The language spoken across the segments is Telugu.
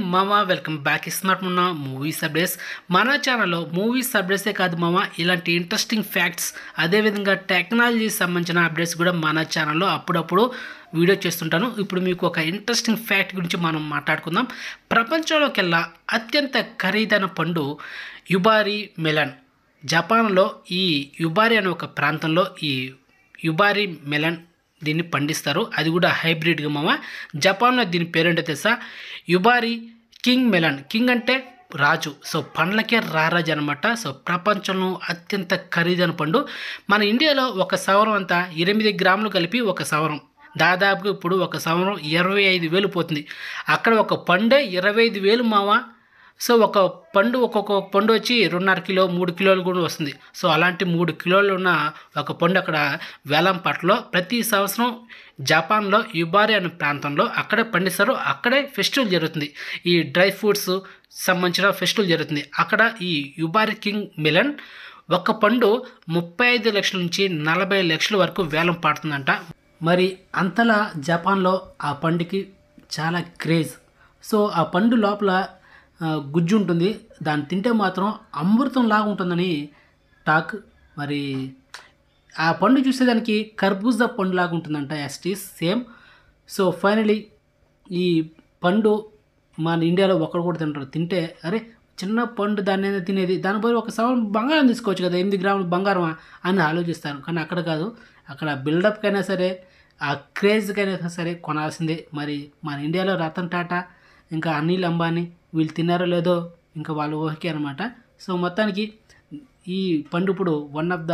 మామ వెల్కమ్ బ్యాక్ స్మార్ట్ మొన్న మూవీస్ అప్డేట్స్ మన ఛానల్లో మూవీస్ అప్డేట్సే కాదు మామ ఇలాంటి ఇంట్రెస్టింగ్ ఫ్యాక్ట్స్ అదేవిధంగా టెక్నాలజీ సంబంధించిన అప్డేట్స్ కూడా మన ఛానల్లో అప్పుడప్పుడు వీడియో చేస్తుంటాను ఇప్పుడు మీకు ఒక ఇంట్రెస్టింగ్ ఫ్యాక్ట్ గురించి మనం మాట్లాడుకుందాం ప్రపంచంలోకెల్లా అత్యంత ఖరీదైన పండు యుబారి మెలన్ జపాన్లో ఈ యుబారి అనే ఒక ప్రాంతంలో ఈ యుబారి మెలన్ దీన్ని పండిస్తారు అది కూడా హైబ్రిడ్గా మామ జపాన్లో దీని పేరేంటో తెలుసా యుబారి కింగ్ మెలన్ కింగ్ అంటే రాజు సో పండ్లకే రారాజు అనమాట సో ప్రపంచంలో అత్యంత ఖరీదైన పండు మన ఇండియాలో ఒక సవరం అంతా ఎనిమిది గ్రాములు కలిపి ఒక సవరం దాదాపుగా ఇప్పుడు ఒక సవరం ఇరవై ఐదు వేలు పోతుంది అక్కడ ఒక పండే ఇరవై ఐదు వేలు మావా సో ఒక పండు ఒక్కొక్క పండు వచ్చి రెండున్నర కిలో మూడు కిలోలు కూడా వస్తుంది సో అలాంటి మూడు కిలోలు ఉన్న ఒక పండు అక్కడ వేలంపాటలో ప్రతి సంవత్సరం జపాన్లో యుబారి అనే ప్రాంతంలో అక్కడే పండిస్తారు అక్కడే ఫెస్టివల్ జరుగుతుంది ఈ డ్రై ఫ్రూట్స్ సంబంధించిన ఫెస్టివల్ జరుగుతుంది అక్కడ ఈ యుబారి కింగ్ మిలన్ ఒక పండు ముప్పై ఐదు లక్షల నుంచి నలభై లక్షల వరకు వేలం పాడుతుందంట మరి అంతలా జపాన్లో ఆ పండుకి చాలా క్రేజ్ సో ఆ పండు లోపల ఆ, గుజ్జు ఉంటుంది దాన్ని తింటే మాత్రం అమృతం లాగా ఉంటుందని టాక్ మరి ఆ పండు చూసేదానికి కర్బూజా పండు లాగా ఉంటుందంట ఎస్టీస్ సేమ్ సో ఫైనలీ ఈ పండు మన ఇండియాలో ఒక్కడు కూడా తింటారు తింటే అరే చిన్న పండు దాన్ని ఏదో తినేది దాని బదులు ఒక సవరం బంగారం తీసుకోవచ్చు కదా ఎనిమిది గ్రాములు బంగారమా అని ఆలోచిస్తాను కానీ అక్కడ కాదు అక్కడ బిల్డప్కైనా సరే ఆ క్రేజ్కైనా సరే కొనాల్సిందే మరి మన ఇండియాలో రతన్ టాటా ఇంకా అనిల్ అంబానీ వీళ్ళు తిన్నారో లేదో ఇంకా వాళ్ళు ఓకే అనమాట సో మొత్తానికి ఈ పండు ఇప్పుడు one of the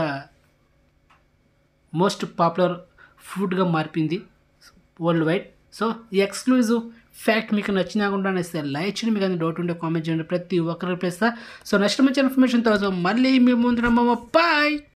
most popular ఫుడ్గా మారిపోయింది వరల్డ్ వైడ్ సో ఈ ఎక్స్క్లూజివ్ ఫ్యాక్ట్ మీకు నచ్చినా కూడా ఇస్తే లైక్ చేయండి మీకు డౌట్ ఉంటే కామెంట్ చేయండి ప్రతి ఒక్కరు రిప్లేస్తా సో నెక్స్ట్ మంచి ఇన్ఫర్మేషన్తో మళ్ళీ మీ ముందు బాయ్